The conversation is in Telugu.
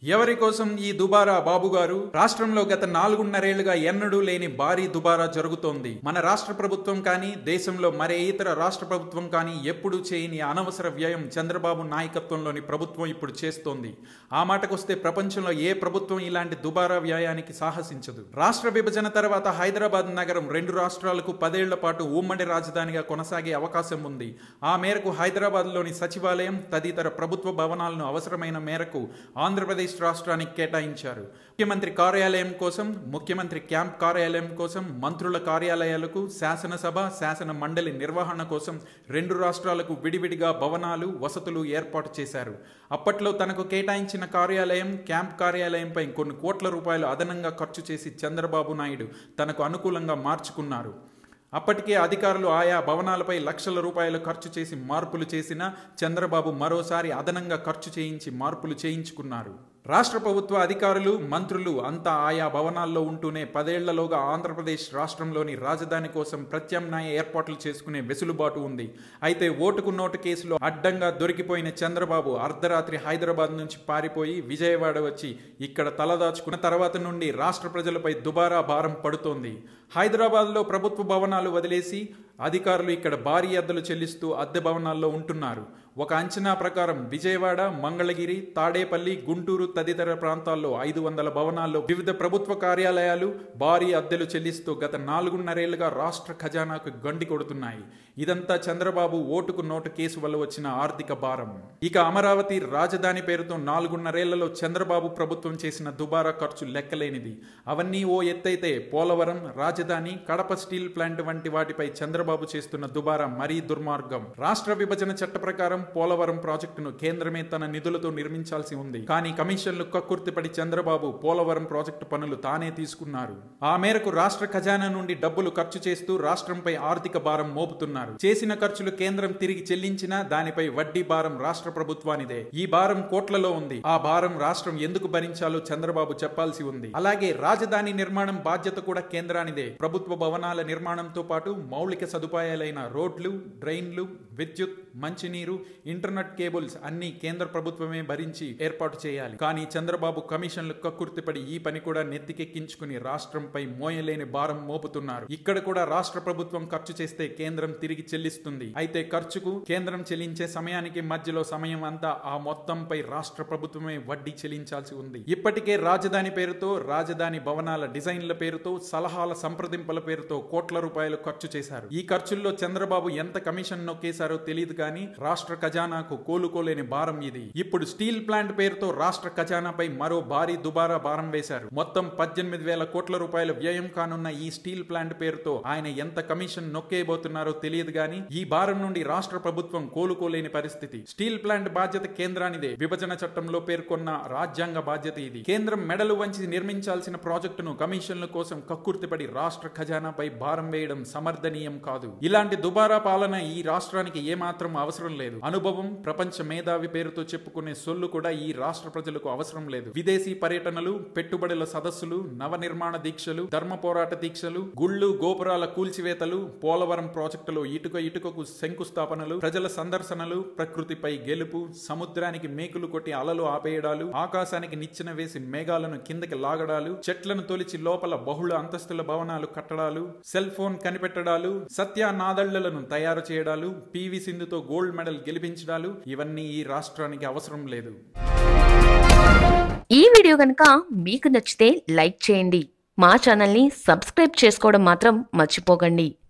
ఎవరి కోసం ఈ దుబారా బాబు గారు రాష్ట్రంలో గత నాలుగున్నరేళ్లుగా ఎన్నడూ లేని భారీ దుబారా జరుగుతోంది మన రాష్ట్ర ప్రభుత్వం కానీ దేశంలో మరే ఇతర రాష్ట్ర ప్రభుత్వం కానీ ఎప్పుడూ చేయని అనవసర వ్యయం చంద్రబాబు నాయకత్వంలోని ప్రభుత్వం ఇప్పుడు చేస్తోంది ఆ మాటకొస్తే ప్రపంచంలో ఏ ప్రభుత్వం ఇలాంటి దుబారా వ్యయానికి సాహసించదు రాష్ట్ర విభజన తర్వాత హైదరాబాద్ నగరం రెండు రాష్ట్రాలకు పదేళ్ల పాటు ఉమ్మడి రాజధానిగా కొనసాగే అవకాశం ఉంది ఆ మేరకు హైదరాబాద్లోని సచివాలయం తదితర ప్రభుత్వ భవనాలను అవసరమైన మేరకు ఆంధ్రప్రదేశ్ రాష్ట్రానికి కేటాయించారు ముఖ్యమంత్రి కార్యాలయం కోసం ముఖ్యమంత్రి క్యాంప్ కార్యాలయం కోసం మంత్రుల కార్యాలయాలకు శాసనసభ శాసన మండలి నిర్వహణ కోసం రెండు రాష్ట్రాలకు విడివిడిగా భవనాలు వసతులు ఏర్పాటు చేశారు అప్పట్లో తనకు కేటాయించిన కార్యాలయం క్యాంప్ కార్యాలయంపై కొన్ని కోట్ల రూపాయలు అదనంగా ఖర్చు చేసి చంద్రబాబు నాయుడు తనకు అనుకూలంగా మార్చుకున్నారు అప్పటికే అధికారులు ఆయా భవనాలపై లక్షల రూపాయలు ఖర్చు చేసి మార్పులు చేసినా చంద్రబాబు మరోసారి అదనంగా ఖర్చు చేయించి మార్పులు చేయించుకున్నారు రాష్ట్ర ప్రభుత్వ అధికారులు మంత్రులు అంతా ఆయా భవనాల్లో ఉంటూనే పదేళ్లలోగా ఆంధ్రప్రదేశ్ రాష్ట్రంలోని రాజధాని కోసం ప్రత్యామ్నాయ ఏర్పాట్లు చేసుకునే వెసులుబాటు ఉంది అయితే ఓటుకు నోటు కేసులో అడ్డంగా దొరికిపోయిన చంద్రబాబు అర్ధరాత్రి హైదరాబాద్ నుంచి పారిపోయి విజయవాడ వచ్చి ఇక్కడ తలదాచుకున్న తర్వాత నుండి రాష్ట్ర ప్రజలపై దుబారా భారం పడుతోంది హైదరాబాద్లో ప్రభుత్వ భవనాలు వదిలేసి అధికారులు ఇక్కడ భారీ అద్దెలు చెల్లిస్తూ అద్దె భవనాల్లో ఉంటున్నారు ఒక అంచనా ప్రకారం విజయవాడ మంగళగిరి తాడేపల్లి గుంటూరు తదితర ప్రాంతాల్లో ఐదు వందల భవనాల్లో వివిధ ప్రభుత్వ కార్యాలయాలు భారీ అద్దెలు చెల్లిస్తూ గత నాలుగున్నరేళ్లుగా రాష్ట్ర ఖజానాకు గండి కొడుతున్నాయి ఇదంతా చంద్రబాబు ఓటుకు నోటు కేసు వల్ల వచ్చిన ఆర్థిక భారం ఇక అమరావతి రాజధాని పేరుతో నాలుగున్నరేళ్లలో చంద్రబాబు ప్రభుత్వం చేసిన దుబారా ఖర్చు లెక్కలేనిది అవన్నీ ఓ ఎత్తైతే పోలవరం రాజధాని కడప స్టీల్ ప్లాంట్ వంటి వాటిపై చంద్రబాబు చేస్తున్న దుబారా మరీ దుర్మార్గం రాష్ట్ర విభజన చట్ట ప్రకారం పోలవరం ప్రాజెక్టును కేంద్రమే తన నిధులతో నిర్మించాల్సి ఉంది కానీ కమిషన్లు కక్కుర్తిపడి చంద్రబాబు పోలవరం ప్రాజెక్టు పనులు తానే తీసుకున్నారు ఆ మేరకు రాష్ట్ర ఖజానా నుండి డబ్బులు ఖర్చు చేస్తూ రాష్ట్రంపై ఆర్థిక భారం మోపుతున్నారు చేసిన ఖర్చులు కేంద్రం తిరిగి చెల్లించినా దానిపై వడ్డీ భారం రాష్ట్ర ప్రభుత్వానిదే ఈ భారం కోట్లలో ఉంది ఆ భారం రాష్ట్రం ఎందుకు భరించాలో చంద్రబాబు చెప్పాల్సి ఉంది అలాగే రాజధాని నిర్మాణం బాధ్యత కూడా కేంద్రానిదే ప్రభుత్వ భవనాల నిర్మాణంతో పాటు మౌలిక సదుపాయాలైన రోడ్లు డ్రైన్లు విద్యుత్ మంచినీరు ఇంటర్నెట్ కేబుల్స్ అన్ని కేంద్ర ప్రభుత్వమే భరించి ఏర్పాటు చేయాలి కానీ చంద్రబాబు కమిషన్లు కక్కుర్తిపడి ఈ పని కూడా నెత్తికెక్కించుకుని రాష్ట్రంపై మోయలేని భారం మోపుతున్నారు ఇక్కడ కూడా రాష్ట్ర ప్రభుత్వం ఖర్చు చేస్తే కేంద్రం తిరిగి చెల్లిస్తుంది అయితే ఖర్చుకు కేంద్రం చెల్లించే సమయానికి మధ్యలో సమయం అంతా ఆ మొత్తంపై రాష్ట్ర ప్రభుత్వమే వడ్డీ చెల్లించాల్సి ఉంది ఇప్పటికే రాజధాని పేరుతో రాజధాని భవనాల డిజైన్ల పేరుతో సలహాల సంప్రదింపుల పేరుతో కోట్ల రూపాయలు ఖర్చు చేశారు ఈ ఖర్చుల్లో చంద్రబాబు ఎంత కమిషన్ నొక్కేశారో తెలియదు కానీ రాష్ట్ర ఖజానాకు కోలుకోలేని భారం ఇది ఇప్పుడు స్టీల్ ప్లాంట్ పేరుతో రాష్ట్ర ఖజానాపై మరో భారీ దుబారా భారం వేశారు మొత్తం పద్దెనిమిది వేల కోట్ల రూపాయల వ్యయం కానున్న ఈ స్టీల్ ప్లాంట్ పేరుతో ఆయన ఎంత కమిషన్ నొక్కేయబోతున్నారో తెలియదు గాని ఈ భారం నుండి రాష్ట్ర ప్రభుత్వం కోలుకోలేని పరిస్థితి స్టీల్ ప్లాంట్ బాధ్యత కేంద్రానిదే విభజన చట్టంలో పేర్కొన్న రాజ్యాంగ బాధ్యత ఇది కేంద్రం మెడలు వంచి నిర్మించాల్సిన ప్రాజెక్టును కమిషన్ల కోసం కక్కుర్తిపడి రాష్ట్ర ఖజానాపై భారం వేయడం సమర్థనీయం కాదు ఇలాంటి దుబారా పాలన ఈ రాష్ట్రానికి ఏమాత్రం అవసరం లేదు అనుభవం ప్రపంచ మేధావి పేరుతో చెప్పుకునే సొల్లు కూడా ఈ రాష్ట్ర ప్రజలకు అవసరం లేదు విదేశీ పర్యటనలు పెట్టుబడుల సదస్సులు నవ నిర్మాణ దీక్షలు ధర్మ పోరాట దీక్షలు గుళ్ళు గోపురాల కూల్చివేతలు పోలవరం ప్రాజెక్టులో ఇటుక ఇటుకకు శంకుస్థాపనలు ప్రజల సందర్శనలు ప్రకృతిపై గెలుపు సముద్రానికి మేకులు కొట్టి అలలు ఆపేయడాలు ఆకాశానికి నిచ్చెన వేసి మేఘాలను కిందకి లాగడాలు చెట్లను తొలిచి లోపల బహుళ అంతస్తుల భవనాలు కట్టడాలు సెల్ ఫోన్ కనిపెట్టడాలు సత్యానాదళ్లను తయారు చేయడాలు పివి సింధుతో గోల్డ్ మెడల్ గెలిపించడాలు ఇవన్నీ ఈ రాష్ట్రానికి అవసరం లేదు ఈ వీడియో కనుక మీకు నచ్చితే లైక్ చేయండి మా ఛానల్ని సబ్స్క్రైబ్ చేసుకోవడం మాత్రం మర్చిపోకండి